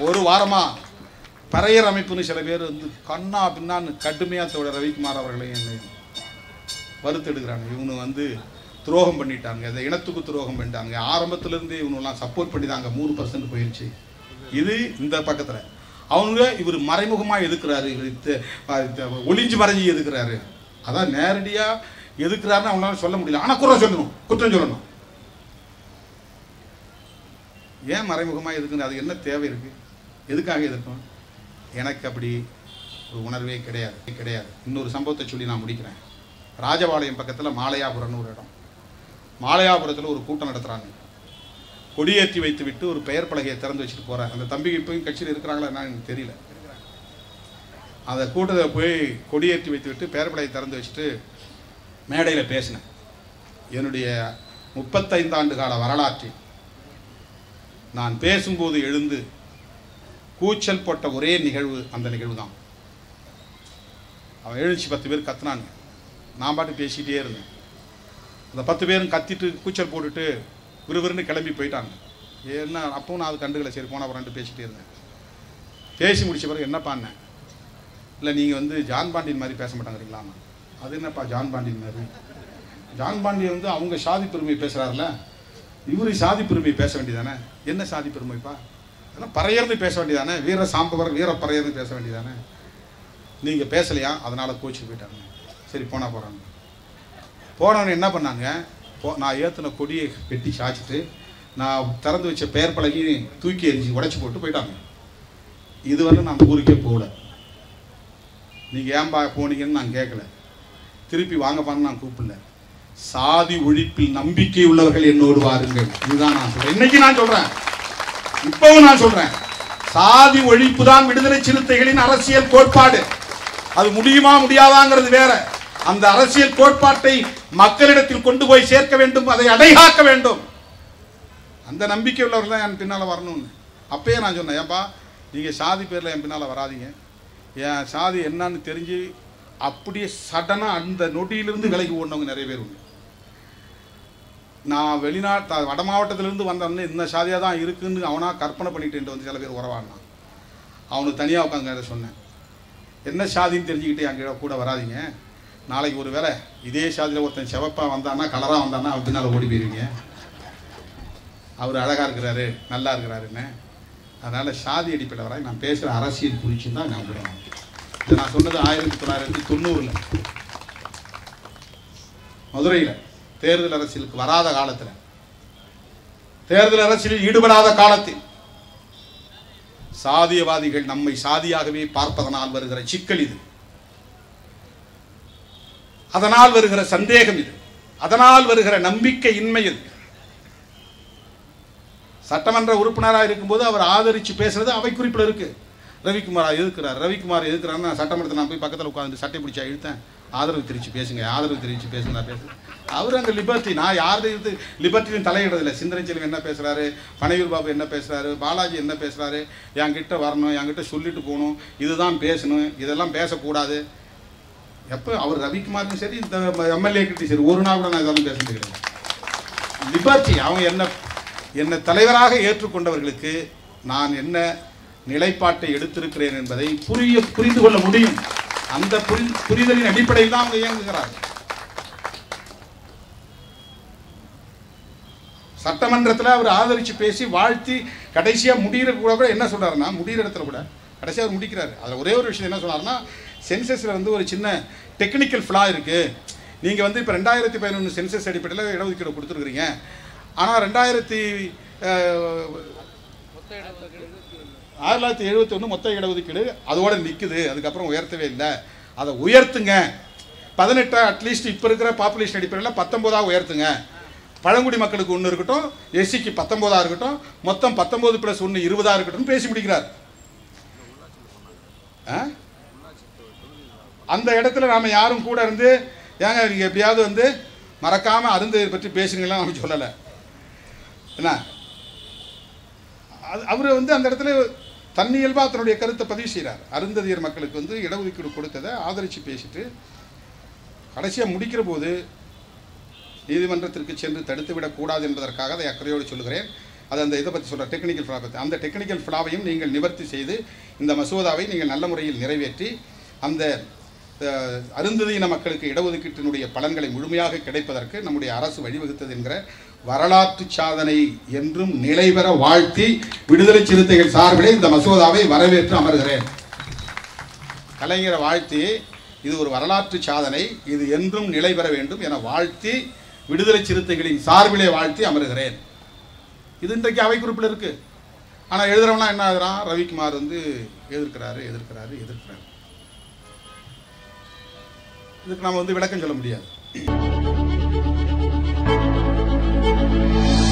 ஒரு வாரமாக பறையர் அமைப்புன்னு சில பேர் வந்து கண்ணா பின்னான்னு கடுமையாக தோழர் ரவிக்குமார் அவர்களை என்னை வறுத்தெடுக்கிறாங்க இவனு வந்து துரோகம் பண்ணிட்டாங்க இந்த இனத்துக்கு துரோகம் பண்ணிட்டாங்க ஆரம்பத்திலேருந்தே இவனெல்லாம் சப்போர்ட் பண்ணி தாங்க மூணு பர்சன்ட் போயிடுச்சு இது இந்த பக்கத்தில் அவங்க இவர் மறைமுகமாக எதுக்குறாரு இவர் த- அஹ் த- ஒளிஞ்சு மறைஞ்சு எதுக்குறாரு அதான் நேரடியாக எதுக்குறாருன்னு அவங்களால சொல்ல முடியல ஆனால் குறை சொல்லணும் குற்றம் சொல்லணும் ஏன் மறைமுகமாக எதுக்குன்னு அது என்ன தேவை இருக்குது எதுக்காக எதிர்க்கும் எனக்கு அப்படி ஒரு உணர்வே கிடையாது கிடையாது இன்னொரு சம்பவத்தை சொல்லி நான் முடிக்கிறேன் ராஜபாளையம் பக்கத்தில் மாலையாபுரம்னு ஒரு இடம் மாலையாபுரத்தில் ஒரு கூட்டம் நடத்துகிறாங்க கொடியேற்றி வைத்து விட்டு ஒரு பெயர் பலகையை திறந்து வச்சுட்டு போகிறேன் அந்த தம்பிக்கு இப்போயும் கட்சியில் இருக்கிறாங்களா என்னன்னு எனக்கு தெரியல அந்த கூட்டத்தை போய் கொடியேற்றி வைத்து விட்டு பெயர் பலகையை திறந்து வச்சுட்டு மேடையில் பேசினேன் என்னுடைய முப்பத்தைந்தாண்டு கால வரலாற்றில் நான் பேசும்போது எழுந்து கூச்சல் போட்ட ஒரே நிகழ்வு அந்த நிகழ்வு தான் அவன் எழுந்துச்சு பத்து பேர் கத்துனாங்க நான் பாட்டு பேசிக்கிட்டே இருந்தேன் அந்த பத்து பேரும் கத்திட்டு கூச்சல் போட்டுட்டு விறுவிறுன்னு கிளம்பி போயிட்டாங்க என்ன அப்பவும் நான் அது கண்டுக்கல சரி போன ரெண்டு பேசிக்கிட்டே இருந்தேன் பேசி முடிச்ச பிறகு என்ன பண்ணேன் இல்லை நீங்கள் வந்து ஜான் பாண்டியன் மாதிரி பேச மாட்டாங்கிறீங்களா அது என்னப்பா ஜான் பாண்டியன் மாதிரி ஜான் பாண்டியன் வந்து அவங்க சாதி பெருமை பேசுகிறாருல இவரு சாதி பெருமை பேச வேண்டியதானே என்ன சாதி பெருமைப்பா அதெல்லாம் பறையர்ந்து பேச வேண்டியதானே வீர சாம்பவர் வீர பறையர்ந்து பேச வேண்டியதானே நீங்கள் பேசலையா அதனால் கோச்சிட்டு போயிட்டாங்க சரி போனால் போகிறாங்க போனவன் என்ன பண்ணாங்க போ நான் ஏற்றின கொடியை வெட்டி சாய்ச்சிட்டு நான் திறந்து வச்ச பெயர் பலகி தூக்கி எரிஞ்சு உடைச்சி போட்டு போயிட்டாங்க இதுவரை நான் ஊருக்கே போகல நீங்கள் ஏன்பா போனீங்கன்னு நான் கேட்கல திருப்பி வாங்கப்பான்னு நான் கூப்பிடல சாதி ஒழிப்பில் நம்பிக்கை உள்ளவர்கள் என்னோடு வாருங்கள் இதுதான் நான் சொல்றேன் இன்னைக்கு நான் சொல்றேன் இப்பவும் நான் சொல்றேன் சாதி ஒழிப்பு தான் விடுதலை சிறுத்தைகளின் அரசியல் கோட்பாடு அது முடியுமா முடியாதாங்கிறது வேற அந்த அரசியல் கோட்பாட்டை மக்களிடத்தில் கொண்டு போய் சேர்க்க வேண்டும் அதை அடைகாக்க வேண்டும் அந்த நம்பிக்கை உள்ளவர்கள் தான் என் பின்னால் வரணும்னு அப்பயே நான் சொன்னேன் ஏன்பா நீங்கள் சாதி பேரில் என் பின்னால் வராதீங்க என் சாதி என்னன்னு தெரிஞ்சு அப்படியே சடனாக அந்த நொடியிலிருந்து விலைக்கு ஓடினவங்க நிறைய பேர் உண்டு நான் வெளிநாட்டு வட மாவட்டத்திலேருந்து வந்தவொடனே இந்த சாதியாக தான் இருக்குன்னு அவனாக கற்பனை பண்ணிட்டு வந்து சில பேர் உறவாடினான் அவனுக்கு தனியாக உட்காந்து சொன்னேன் என்ன சாதின்னு தெரிஞ்சுக்கிட்டு என் கூட வராதீங்க நாளைக்கு ஒரு வேளை இதே சாதியில் ஒருத்தன் செவப்பாக வந்தான்னா கலராக வந்தான்னா அவன் பின்னால் ஓடி போயிருவீங்க அவர் அழகாக இருக்கிறாரு நல்லா இருக்கிறாருன்னு அதனால் சாதி அடிப்படையில் வர நான் பேசுகிற அரசியல் குறித்து தான் நான் விடுவேன் இது நான் சொன்னது ஆயிரத்தி தொள்ளாயிரத்தி தொண்ணூறில் மதுரையில் தேர்தல் அரசியலுக்கு வராத காலத்தில் தேர்தல் அரசியலில் ஈடுபடாத காலத்தில் சாதியவாதிகள் நம்மை சாதியாகவே பார்ப்பதனால் வருகிற சிக்கல் இது அதனால் வருகிற சந்தேகம் இது அதனால் வருகிற நம்பிக்கை இன்மை இது சட்டமன்ற உறுப்பினராக இருக்கும்போது அவர் ஆதரித்து பேசுறது அவை குறிப்பில் இருக்கு ரவிக்குமார் எதுக்குறார் ரவிக்குமார் எதுக்குறாருன்னு நான் சட்டமன்றத்தில் நான் போய் பக்கத்தில் உட்காந்து சட்டை பிடிச்சா இழுத்தேன் ஆதரவு தெரிவித்து பேசுங்க ஆதரவு தெரிவித்து பேசுங்க நான் பேசுகிறேன் அவர் அங்கே லிபர்ட்டி நான் யாரும் இது லிபர்ட்டியும் தலையிடுறதில்ல சிந்தனை செல்வம் என்ன பேசுகிறாரு பனையூர் பாபு என்ன பேசுகிறாரு பாலாஜி என்ன பேசுகிறாரு என்கிட்ட வரணும் என்கிட்ட சொல்லிட்டு போகணும் இதுதான் பேசணும் இதெல்லாம் பேசக்கூடாது எப்போ அவர் ரவிக்குமாருக்கும் சரி இந்த எம்எல்ஏ கிட்டையும் சரி ஒரு நாள் கூட நான் இதெல்லாம் பேசுறது கிடையாது லிபர்ட்டி அவங்க என்ன என்னை தலைவராக ஏற்றுக்கொண்டவர்களுக்கு நான் என்ன நிலைப்பாட்டை எடுத்திருக்கிறேன் என்பதை புரிய புரிந்து கொள்ள முடியும் அந்த புரி புரிதலின் அடிப்படையில் தான் அவங்க இயங்குகிறார்கள் சட்டமன்றத்தில் அவர் ஆதரித்து பேசி வாழ்த்தி கடைசியாக முடிகிற கூட கூட என்ன சொல்றாருன்னா முடிகிற இடத்துல கூட கடைசியாக அவர் முடிக்கிறாரு அதில் ஒரே ஒரு விஷயம் என்ன சொன்னார்னா சென்சஸில் வந்து ஒரு சின்ன டெக்னிக்கல் ஃப்ளா இருக்குது நீங்கள் வந்து இப்போ ரெண்டாயிரத்தி பதினொன்று சென்சஸ் அடிப்படையில் இடஒதுக்கீடு கொடுத்துருக்குறீங்க ஆனால் ரெண்டாயிரத்தி ஆயிரத்தி தொள்ளாயிரத்தி எழுபத்தி ஒன்று மொத்த இடஒதுக்கீடு அதோட நிற்குது அதுக்கப்புறம் உயர்த்தவே இல்லை அதை உயர்த்துங்க பதினெட்டா அட்லீஸ்ட் இப்போ இருக்கிற பாப்புலேஷன் அடிப்படையில் பத்தொம்போதாக உயர்த்துங்க பழங்குடி மக்களுக்கு ஒன்று இருக்கட்டும் எஸ்சிக்கு பத்தொம்போதாக இருக்கட்டும் மொத்தம் பத்தொம்போது ப்ளஸ் ஒன்று இருபதாக இருக்கட்டும் பேசி முடிக்கிறார் ஆ? அந்த இடத்துல நாம் யாரும் கூட இருந்து ஏங்க நீங்கள் எப்படியாவது வந்து மறக்காமல் அருந்ததியை பற்றி பேசுங்களா நம்ம சொல்லலை என்ன அது அவர் வந்து அந்த இடத்துல தன்னியல்பாக தன்னுடைய கருத்தை பதிவு செய்கிறார் அருந்ததியர் மக்களுக்கு வந்து இடஒதுக்கீடு கொடுத்ததை ஆதரித்து பேசிட்டு கடைசியாக முடிக்கிற போது நீதிமன்றத்திற்கு சென்று தடுத்து விடக்கூடாது என்பதற்காக அதை அக்கறையோடு சொல்லுகிறேன் அது அந்த இதை பற்றி சொல்கிற டெக்னிக்கல் ஃபிளா பற்றி அந்த டெக்னிக்கல் ஃபிளாவையும் நீங்கள் நிவர்த்தி செய்து இந்த மசோதாவை நீங்கள் நல்ல முறையில் நிறைவேற்றி அந்த அஹ், அருந்ததியின மக்களுக்கு இடஒதுக்கீட்டினுடைய பலன்களை முழுமையாக கிடைப்பதற்கு நம்முடைய அரசு வழிவகுத்தது என்கிற வரலாற்று சாதனை என்றும் நிலைபெற வாழ்த்தி விடுதலை சிறுத்தைகள் சார்பிலே இந்த மசோதாவை வரவேற்று அமர்கிறேன் கலைஞரை வாழ்த்தி இது ஒரு வரலாற்று சாதனை இது என்றும் நிலை பெற வேண்டும் என வாழ்த்தி விடுதலை சிறுத்தைகளின் சார்பிலே வாழ்த்தி அமருகிறேன் இது இன்றைக்கு அவை குறிப்பில் இருக்கு ஆனால் எழுதுறவனா என்ன எழுதுறான் ரவிக்குமார் வந்து எதிர்க்கிறாரு எதிர்க்கிறாரு எதிர்க்கிறாரு இதுக்கு நம்ம வந்து விளக்கம் சொல்ல முடியாது